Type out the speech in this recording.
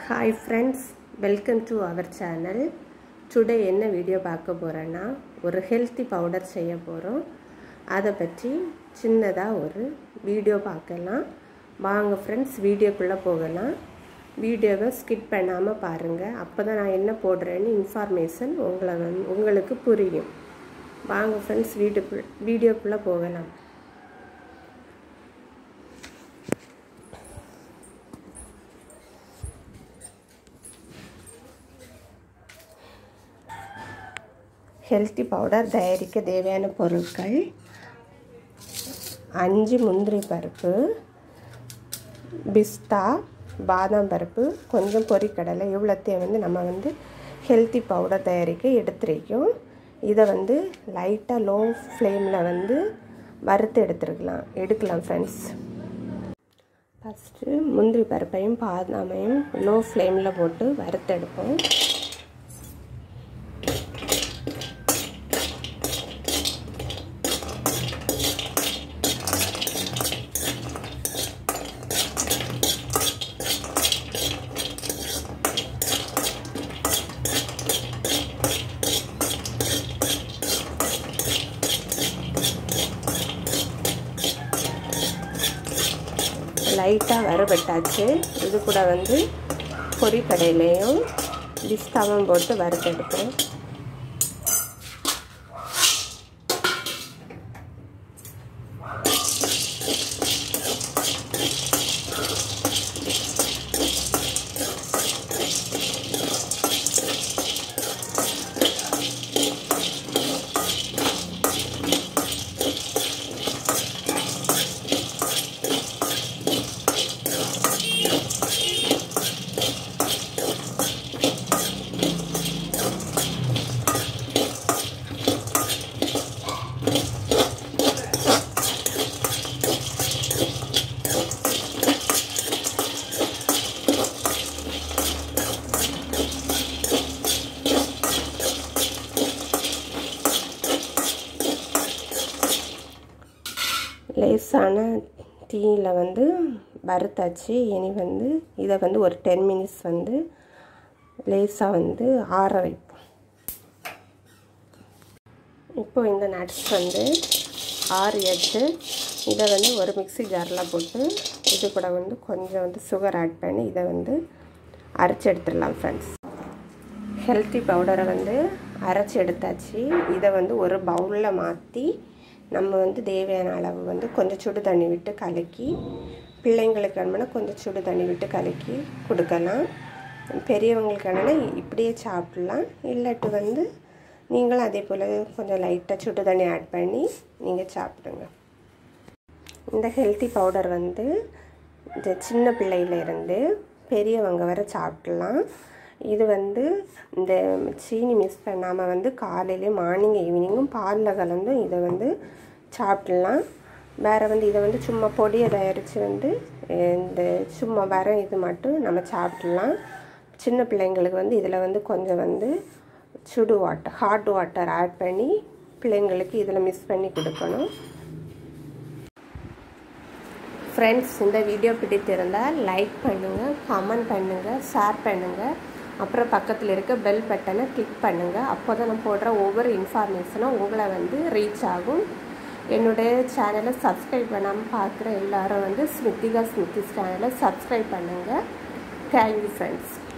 hi friends welcome to our channel today என்ன video பார்க்க போகிறேன்னா ஒரு ஹெல்த்தி பவுடர் செய்ய போகிறோம் அதை பற்றி சின்னதாக ஒரு வீடியோ பார்க்கலாம் வாங்க ஃப்ரெண்ட்ஸ் வீடியோக்குள்ளே போகலாம் வீடியோவை ஸ்கிப் பண்ணாமல் பாருங்கள் அப்போ தான் நான் என்ன போடுறேன்னு இன்ஃபார்மேஷன் உங்களை வந்து உங்களுக்கு புரியும் வாங்க ஃப்ரெண்ட்ஸ் வீட்டுக்குள் வீடியோக்குள்ளே போகலாம் ஹெல்த்தி பவுடர் தயாரிக்க தேவையான பொருட்கள் அஞ்சு முந்திரி பருப்பு பிஸ்தா பாதாம் பருப்பு கொஞ்சம் பொரிக்கடலை இவ்வளோத்தையும் வந்து நம்ம வந்து ஹெல்த்தி பவுடர் தயாரிக்க எடுத்துருக்கோம் இதை வந்து லைட்டாக லோ ஃப்ளேமில் வந்து வறுத்து எடுத்துருக்கலாம் எடுக்கலாம் ஃப்ரெண்ட்ஸ் ஃபஸ்ட்டு முந்திரி பருப்பையும் பாதாமையும் லோ ஃப்ளேமில் போட்டு வறுத்து எடுப்போம் லைட்டாக வறுபட்டாச்சு இது கூட வந்து பொரிக்கடையிலையும் பிஸ்தாவும் போட்டு வறுத்தெடுப்பேன் லேசான தீயில் வந்து வறுத்தாச்சு இனி வந்து இதை வந்து ஒரு டென் மினிட்ஸ் வந்து லேசாக வந்து ஆற வைப்போம் இப்போ இந்த நட்ஸ் வந்து ஆறியாச்சு இதை வந்து ஒரு மிக்சி ஜாரில் போட்டு இது கூட வந்து கொஞ்சம் வந்து சுகர் ஆட் பண்ணி இதை வந்து அரைச்சி எடுத்துடலாம் ஃப்ரெண்ட்ஸ் ஹெல்த்தி பவுடரை வந்து அரைச்சி எடுத்தாச்சு இதை வந்து ஒரு பவுலில் மாற்றி நம்ம வந்து தேவையான அளவு வந்து கொஞ்சம் சுடு தண்ணி விட்டு கலக்கி பிள்ளைங்களுக்கு வேணும்னா கொஞ்சம் சுடு தண்ணி விட்டு கலக்கி கொடுக்கலாம் பெரியவங்களுக்கு வேணும்னா இப்படியே சாப்பிட்லாம் இல்லாட்டி வந்து நீங்களும் அதே போல் கொஞ்சம் லைட்டாக சுடு தண்ணி ஆட் பண்ணி நீங்கள் சாப்பிடுங்க இந்த ஹெல்த்தி பவுடர் வந்து இந்த சின்ன பிள்ளையிலேருந்து பெரியவங்க வரை சாப்பிட்லாம் இது வந்து இந்த சீனி மிஸ் பண்ணாமல் வந்து காலையிலே மார்னிங் ஈவினிங்கும் பாலில் கலந்தும் இதை வந்து சாப்பிட்லாம் வேறு வந்து இதை வந்து சும்மா பொடியை தயாரித்து வந்து இந்த சும்மா வர இது மட்டும் நம்ம சாப்பிட்லாம் சின்ன பிள்ளைங்களுக்கு வந்து இதில் வந்து கொஞ்சம் வந்து சுடு வாட்டர் ஹாட் வாட்டர் ஆட் பண்ணி பிள்ளைங்களுக்கு இதில் மிக்ஸ் பண்ணி கொடுக்கணும் ஃப்ரெண்ட்ஸ் இந்த வீடியோ பிடித்திருந்தால் லைக் பண்ணுங்கள் கமெண்ட் பண்ணுங்கள் ஷேர் பண்ணுங்கள் அப்புறம் பக்கத்தில் இருக்க பெல் பட்டனை கிளிக் பண்ணுங்கள் அப்போ தான் நான் போடுற ஒவ்வொரு இன்ஃபார்மேஷனும் உங்களை வந்து ரீச் ஆகும் என்னுடைய சேனலை சப்ஸ்கிரைப் பண்ணாமல் பார்க்குற எல்லோரும் வந்து ஸ்மித்திகா ஸ்மித்திஸ் சேனலை சப்ஸ்கிரைப் பண்ணுங்கள் தேங்க்யூ ஃப்ரெண்ட்ஸ்